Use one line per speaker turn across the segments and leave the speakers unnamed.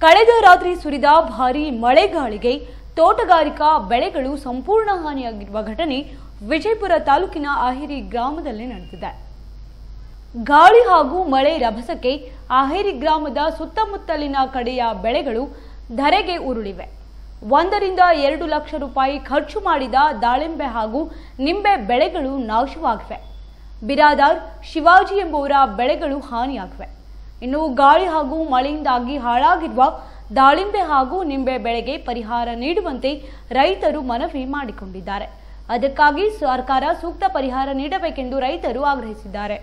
ಕಳೆದ ರಾತ್ರಿ ಸುರಿದ ಭಾರೀ ಮಳೆಗಾಳಿಗೆ ತೋಟಗಾರಿಕಾ ಬೆಳೆಗಳು ಸಂಪೂರ್ಣ ಹಾನಿಯಾಗಿರುವ ಘಟನೆ ವಿಜಯಪುರ ತಾಲೂಕಿನ ಆಹಿರಿ ಗ್ರಾಮದಲ್ಲಿ ನಡೆದಿದೆ ಗಾಳಿ ಹಾಗೂ ಮಳೆ ರಭಸಕ್ಕೆ ಆಹೇರಿ ಗ್ರಾಮದ ಸುತ್ತಮುತ್ತಲಿನ ಕಡೆಯ ಬೆಳೆಗಳು ಧರೆಗೆ ಉರುಳಿವೆ ಒಂದರಿಂದ ಎರಡು ಲಕ್ಷ ರೂಪಾಯಿ ಖರ್ಚು ಮಾಡಿದ ದಾಳಿಂಬೆ ಹಾಗೂ ನಿಂಬೆ ಬೆಳೆಗಳು ನಾಶವಾಗಿವೆ ಬಿರಾದಾರ್ ಶಿವಾಜಿ ಎಂಬುವರ ಬೆಳೆಗಳು ಹಾನಿಯಾಗಿವೆ ಇನ್ನು ಗಾಳಿ ಹಾಗೂ ಮಳೆಯಿಂದಾಗಿ ಹಾಳಾಗಿರುವ ದಾಳಿಂಬೆ ಹಾಗೂ ನಿಂಬೆ ಬೆಳೆಗೆ ಪರಿಹಾರ ನೀಡುವಂತೆ ರೈತರು ಮನವಿ ಮಾಡಿಕೊಂಡಿದ್ದಾರೆ ಅದಕ್ಕಾಗಿ ಸರ್ಕಾರ ಸೂಕ್ತ ಪರಿಹಾರ ನೀಡಬೇಕೆಂದು ರೈತರು ಆಗ್ರಹಿಸಿದ್ದಾರೆ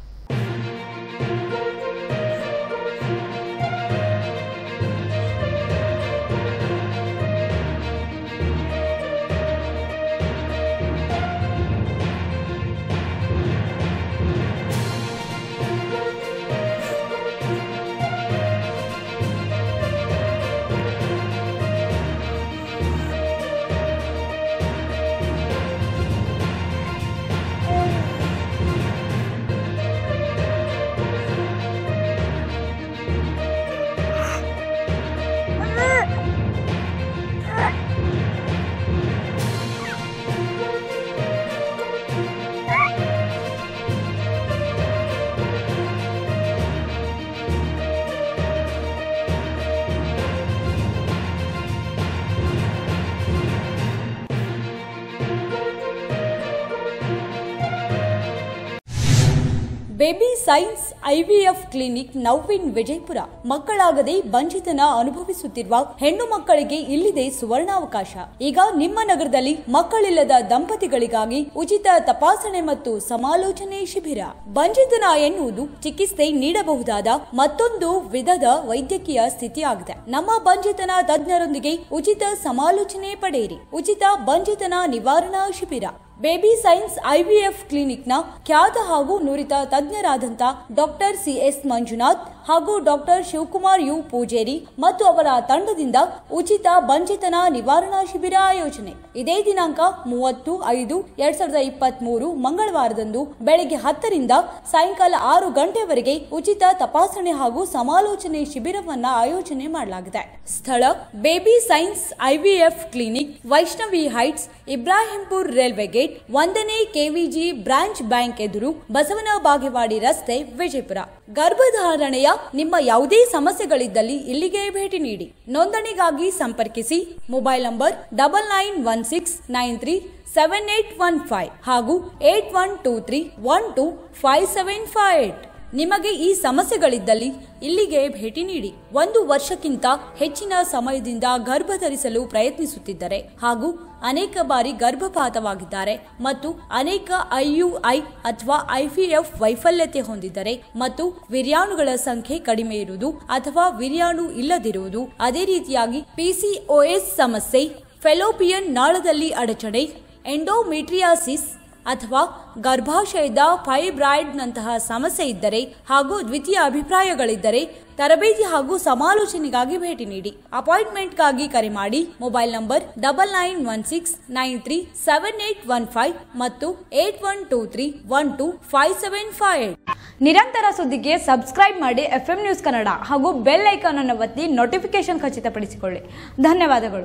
ಬೇಬಿ ಸೈನ್ಸ್ ಐವಿಎಫ್ ಕ್ಲಿನಿಕ್ ನವ್ವಿನ್ ವಿಜಯಪುರ ಮಕ್ಕಳಾಗದೆ ಬಂಚಿತನ ಅನುಭವಿಸುತ್ತಿರುವ ಹೆಣ್ಣು ಮಕ್ಕಳಿಗೆ ಇಲ್ಲಿದೆ ಸುವರ್ಣಾವಕಾಶ ಈಗ ನಿಮ್ಮ ನಗರದಲ್ಲಿ ಮಕ್ಕಳಿಲ್ಲದ ದಂಪತಿಗಳಿಗಾಗಿ ಉಚಿತ ತಪಾಸಣೆ ಮತ್ತು ಸಮಾಲೋಚನೆ ಶಿಬಿರ ಬಂಚಿತನ ಎನ್ನುವುದು ಚಿಕಿತ್ಸೆ ನೀಡಬಹುದಾದ ಮತ್ತೊಂದು ವಿಧದ ವೈದ್ಯಕೀಯ ಸ್ಥಿತಿಯಾಗಿದೆ ನಮ್ಮ ಬಂಜಿತನ ತಜ್ಞರೊಂದಿಗೆ ಉಚಿತ ಸಮಾಲೋಚನೆ ಪಡೆಯಿರಿ ಉಚಿತ ಬಂಜಿತನ ನಿವಾರಣಾ ಶಿಬಿರ ಬೇಬಿ ಸೈನ್ಸ್ ಐವಿಎಫ್ ಕ್ಲಿನಿಕ್ನ ಖ್ಯಾತ ಹಾಗೂ ನುರಿತ ತಜ್ಞರಾದಂಥ ಡಾಕ್ಟರ್ ಸಿಎಸ್ ಮಂಜುನಾಥ್ ಹಾಗೂ ಡಾಕ್ಟರ್ ಶಿವಕುಮಾರ್ ಯು ಪೂಜೇರಿ ಮತ್ತು ಅವರ ತಂಡದಿಂದ ಉಚಿತ ಬಂಜಿತನ ನಿವಾರಣಾ ಶಿಬಿರ ಆಯೋಜನೆ ಇದೇ ದಿನಾಂಕ ಮೂವತ್ತು ಐದು ಎರಡ್ ಸಾವಿರದ ಇಪ್ಪತ್ತ್ ಮೂರು ಮಂಗಳವಾರದಂದು ಬೆಳಗ್ಗೆ ಹತ್ತರಿಂದ ಸಾಯಂಕಾಲ ಆರು ಗಂಟೆವರೆಗೆ ಉಚಿತ ತಪಾಸಣೆ ಹಾಗೂ ಸಮಾಲೋಚನೆ ಶಿಬಿರವನ್ನ ಆಯೋಜನೆ ಮಾಡಲಾಗಿದೆ ಸ್ಥಳ baby science IVF clinic Vaishnavi heights Ibrahimpur railway gate ಒಂದನೇ ಕೆವಿಜಿ ಬ್ರಾಂಚ್ ಬ್ಯಾಂಕ್ ಎದುರು ಬಸವನ ಬಾಗೇವಾಡಿ ರಸ್ತೆ ವಿಜಯಪುರ ಗರ್ಭಧಾರಣೆಯ ನಿಮ್ಮ ಯಾವುದೇ ಸಮಸ್ಯೆಗಳಿದ್ದಲ್ಲಿ ಇಲ್ಲಿಗೆ ಭೇಟಿ ನೀಡಿ ನೋಂದಣಿಗಾಗಿ ಸಂಪರ್ಕಿಸಿ mobile number double nine one six nine three seven eight one five ಹಾಗೂ eight one two three one two five seven five eight ನಿಮಗೆ ಈ ಸಮಸ್ಯೆಗಳಿದ್ದಲ್ಲಿ ಇಲ್ಲಿಗೆ ಭೇಟಿ ನೀಡಿ ಒಂದು ವರ್ಷಕ್ಕಿಂತ ಹೆಚ್ಚಿನ ಸಮಯದಿಂದ ಗರ್ಭ ಧರಿಸಲು ಪ್ರಯತ್ನಿಸುತ್ತಿದ್ದರೆ ಹಾಗೂ ಅನೇಕ ಬಾರಿ ಗರ್ಭಪಾತವಾಗಿದ್ದಾರೆ ಮತ್ತು ಅನೇಕ ಐಯುಐ ಅಥವಾ ಐವಿಎಫ್ ವೈಫಲ್ಯತೆ ಹೊಂದಿದ್ದರೆ ಮತ್ತು ವಿರ್ಯಾಣುಗಳ ಸಂಖ್ಯೆ ಕಡಿಮೆ ಇರುವುದು ಅಥವಾ ವಿರ್ಯಾಣು ಇಲ್ಲದಿರುವುದು ಅದೇ ರೀತಿಯಾಗಿ ಪಿಸಿಒಎಸ್ ಸಮಸ್ಯೆ ಫೆಲೋಪಿಯನ್ ನಾಳದಲ್ಲಿ ಅಡಚಣೆ ಎಂಡೋಮಿಟ್ರಿಯಾಸಿಸ್ ಅಥವಾ ಗರ್ಭಾಶಯದ ಫೈಬ್ರಾಯ್ಡ್ನಂತಹ ಸಮಸ್ಯೆ ಇದ್ದರೆ ಹಾಗೂ ದ್ವಿತೀಯ ಅಭಿಪ್ರಾಯಗಳಿದ್ದರೆ ತರಬೇತಿ ಹಾಗೂ ಸಮಾಲೋಚನೆಗಾಗಿ ಭೇಟಿ ನೀಡಿ ಅಪಾಯಿಂಟ್ಮೆಂಟ್ಗಾಗಿ ಕರೆ ಮಾಡಿ mobile number double nine one six nine three seven eight one five ಮತ್ತು eight one two three one two five seven five eight ನಿರಂತರ ಸುದ್ದಿಗೆ ಸಬ್ಸ್ಕ್ರೈಬ್ ಮಾಡಿ ಎಫ್ ನ್ಯೂಸ್ ಕನ್ನಡ ಹಾಗೂ ಬೆಲ್ ಐಕಾನ್ ಅನ್ನು ಒತ್ತಿ ನೋಟಿಫಿಕೇಶನ್ ಖಚಿತಪಡಿಸಿಕೊಳ್ಳಿ ಧನ್ಯವಾದಗಳು